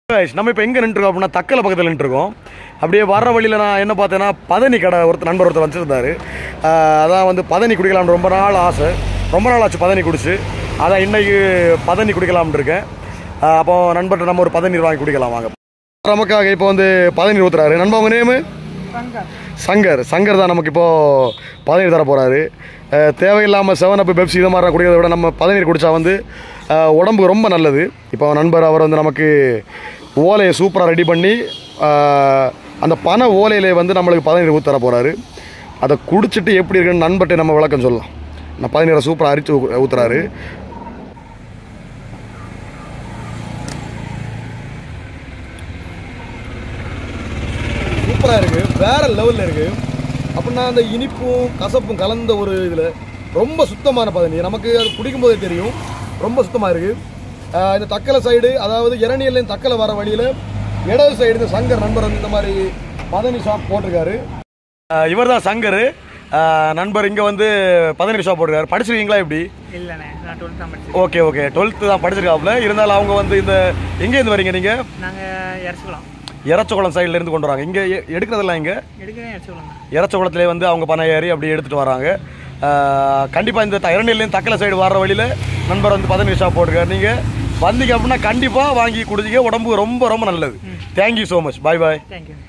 guys, நம்ம இப்போ எங்கே நின்றுருக்கோம் அப்படின்னா தக்கலை பக்கத்தில் நின்றுருக்கோம் அப்படியே வர்ற வழியில் நான் என்ன பார்த்தேன்னா பதனி கடை ஒருத்தர் நண்பர் ஒருத்தர் வச்சுருந்தாரு அதான் வந்து பதனி குடிக்கலாம்னு ரொம்ப நாள் ஆசை ரொம்ப நாள் ஆச்சு பதனி குடிச்சு அதான் இன்னைக்கு பதனி குடிக்கலாம்னு இருக்கேன் ஆஹ் அப்போ நண்பர்கிட்ட நம்ம ஒரு பதநீர் வாங்கி குடிக்கலாம் வாங்க நமக்காக இப்போ வந்து பதநீர் ஊற்றுறாரு நண்பா உங்கள் நேமு சங்கர் சங்கர் தான் நமக்கு இப்போது பதநீர் தர போகிறாரு தேவையில்லாமல் செவன் அப்பு பெப்சி இது மாதிரி குடிக்கிறத விட நம்ம பதநீர் குடித்தா வந்து அஹ், உடம்புக்கு ரொம்ப நல்லது இப்போ நண்பர் அவர் வந்து நமக்கு ஓலையை சூப்பராக ரெடி பண்ணி அஹ், அந்த பனை ஓலையிலே வந்து நம்மளுக்கு பதநீர் ஊற்றி தர போகிறாரு அதை குடிச்சிட்டு எப்படி இருக்குன்னு நண்பர்கிட்ட நம்ம விளக்கம் சொல்லலாம் நான் பதநீரை சூப்பராக அரிச்சு ஊ- ஊத்துறாரு சூப்பராக இருக்குது வேற லெவலில் இருக்குது அப்படின்னா அந்த இனிப்பும் கசப்பும் கலந்த ஒரு இதில் ரொம்ப சுத்தமான பதனி நமக்கு அது குடிக்கும்போதே தெரியும் ரொம்ப சுத்தமாக இருக்குது இந்த தக்கலை சைடு அதாவது இரணியல்லையும் தக்கலை வர வழியில் இடது சைடு இந்த சங்கர் நண்பர் வந்து இந்த மாதிரி பதனி ஷாப் போட்டிருக்காரு இவர் தான் சங்கர் நண்பர் இங்கே வந்து பதனி ஷாப் போட்டிருக்காரு படிச்சிருக்கீங்களா எப்படி இல்லைண்ணே நான் டுவெல்த் தான் படிச்சேன் ஓகே ஓகே டுவெல்த்து தான் படிச்சிருக்காப்புல இருந்தாலும் அவங்க வந்து இந்த எங்கேருந்து வரீங்க நீங்கள் நாங்கள் இறச்சிக்கலாம் இறச்சகுளம் சைடுல இருந்து கொண்டு வராங்க இங்கே எடுக்கிறதெல்லாம் இங்கே எடுக்கிறேன் இறச்சிக்கலாம் தான் இறச்சகுளத்திலே வந்து அவங்க பனை ஏறி அப்படி எடுத்துகிட்டு வராங்க கண்டிப்பாக இந்த இரணிலையும் தக்கலை சைடு வர்ற வழியில் நண்பர் வந்து பதினஞ்சு ஷாப் போட்டுருக்காரு நீங்கள் வந்தீங்க அப்படின்னா கண்டிப்பாக வாங்கி குடிச்சிக்க உடம்புக்கு ரொம்ப ரொம்ப நல்லது thank you so much bye bye thank you